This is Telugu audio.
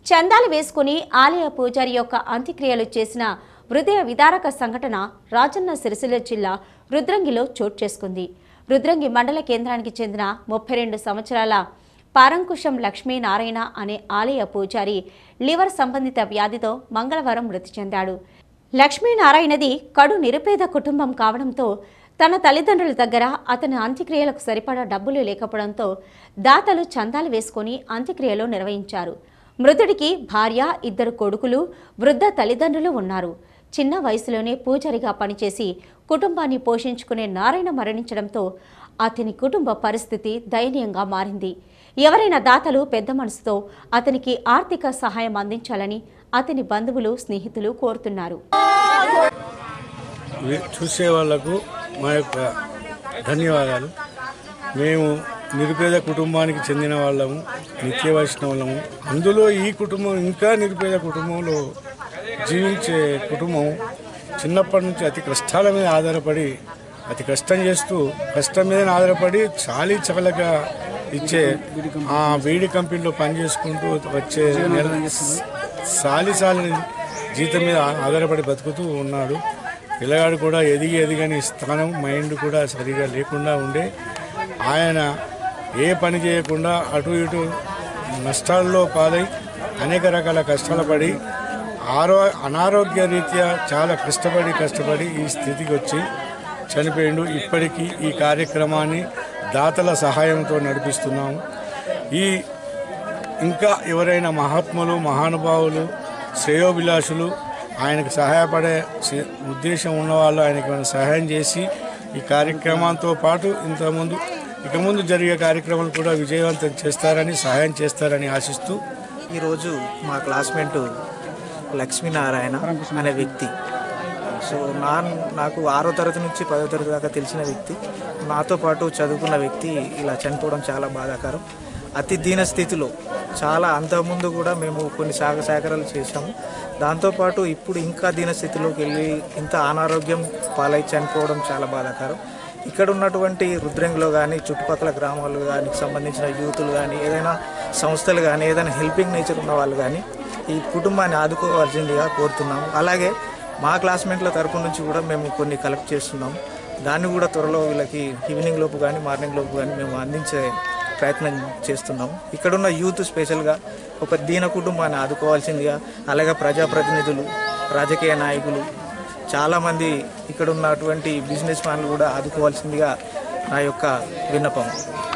చందాలు వేసుకుని ఆలయ పూజారి యొక్క అంత్యక్రియలు చేసిన హృదయ విదారక సంఘటన రాజన్న సిరిసిల్ల జిల్లా రుద్రంగిలో చోటు చేసుకుంది రుద్రంగి మండల కేంద్రానికి చెందిన ముప్పై రెండు సంవత్సరాల పారంకుశం లక్ష్మీనారాయణ అనే ఆలయ పూజారి లివర్ సంబంధిత వ్యాధితో మంగళవారం మృతి చెందాడు లక్ష్మీనారాయణది కడు నిరుపేద కుటుంబం కావడంతో తన తల్లిదండ్రుల దగ్గర అతని అంత్యక్రియలకు సరిపడా డబ్బులు లేకపోవడంతో దాతలు చందాలు వేసుకొని అంత్యక్రియలు నిర్వహించారు మృతుడికి భార్య ఇద్దరు కొడుకులు వృద్ధ తల్లిదండ్రులు ఉన్నారు చిన్న వయసులోనే పూజారిగా పనిచేసి కుటుంబాన్ని పోషించుకునే నారాయణ మరణించడంతో అతని కుటుంబ పరిస్థితి దయనీయంగా మారింది ఎవరైనా దాతలు పెద్ద మనసుతో అతనికి ఆర్థిక సహాయం అందించాలని అతని బంధువులు స్నేహితులు కోరుతున్నారు వి- చూసే వాళ్లకు మా యొక్క ధన్యవాదాలు మేము నిరుపేద కుటుంబానికి చెందిన వాళ్ళము నిత్య వైష్ణవులము అందులో ఈ కుటుంబం ఇంకా నిరుపేద కుటుంబంలో జీవించే కుటుంబం చిన్నప్పటి నుంచి అతి కష్టాల మీద ఆధారపడి అతి కష్టం చేస్తూ కష్టం మీద ఆధారపడి చాలీ చకలగా ఇచ్చే ఆ వేడి కంపెనీలో పనిచేసుకుంటూ వచ్చే నెల సాలి సాలి జీతం మీద ఆధారపడి బతుకుతూ ఉన్నాడు పిల్లగాడు కూడా ఎదిగి ఎదిగని స్థానం మైండ్ కూడా సరిగా లేకుండా ఉండే ఆయన ఏ పని చేయకుండా అటు ఇటు నష్టాల్లో పాలై అనేక రకాల కష్టాలు పడి ఆరో అనారోగ్య రీత్యా చాలా కష్టపడి కష్టపడి ఈ స్థితికి వచ్చి చనిపోయిండు ఇప్పటికీ ఈ కార్యక్రమాన్ని దాతల సహాయంతో నడిపిస్తున్నాము ఈ ఇంకా ఎవరైనా మహాత్ములు మహానుభావులు శ్రేయోభిలాషులు ఆయనకు సహాయపడే సి- ఉద్దేశం ఉన్నవాళ్ళు ఆయనకి ఏమైనా సహాయం చేసి ఈ కార్యక్రమంతో పాటు ఇంతకుముందు ఇక ముందు జరిగే కార్యక్రమాలు కూడా విజయవంతం చేస్తారని సహాయం చేస్తారని ఆశిస్తూ ఈరోజు మా క్లాస్మేట్ లక్ష్మీనారాయణ అనే వ్యక్తి సో నా నాకు ఆరో తరగతి నుంచి పదో తరగతి దాకా తెలిసిన వ్యక్తి నాతో పాటు చదువుకున్న వ్యక్తి ఇలా చనిపోవడం చాలా బాధాకరం అతి దీన స్థితిలో చాలా అంతకుముందు కూడా మేము కొన్ని శాఖ సేకరణలు చేశాము దాంతోపాటు ఇప్పుడు ఇంకా దీన స్థితిలోకి వెళ్ళి ఇంత అనారోగ్యం పాలై చనిపోవడం చాలా బాధాకరం ఇక్కడ ఉన్నటువంటి రుద్రంగిలో కానీ చుట్టుపక్కల గ్రామాలు కానీ సంబంధించిన యూతులు కానీ ఏదైనా సంస్థలు కానీ ఏదైనా హెల్పింగ్ నేచర్ ఉన్న వాళ్ళు కానీ ఈ కుటుంబాన్ని ఆదుకోవాల్సిందిగా కోరుతున్నాము అలాగే మా క్లాస్మేట్ల తరపు నుంచి కూడా మేము కొన్ని కలెక్ట్ చేస్తున్నాము దాన్ని కూడా త్వరలో వీళ్ళకి ఈవినింగ్ లోపు కానీ మార్నింగ్ లోపు కానీ మేము అందించే ప్రయత్నం చేస్తున్నాము ఇక్కడున్న యూత్ స్పెషల్గా ఒక దీన కుటుంబాన్ని ఆదుకోవాల్సిందిగా అలాగే ప్రజాప్రతినిధులు రాజకీయ నాయకులు చాలామంది ఇక్కడ ఉన్నటువంటి బిజినెస్ మ్యాన్లు కూడా ఆదుకోవాల్సిందిగా నా యొక్క విన్నపం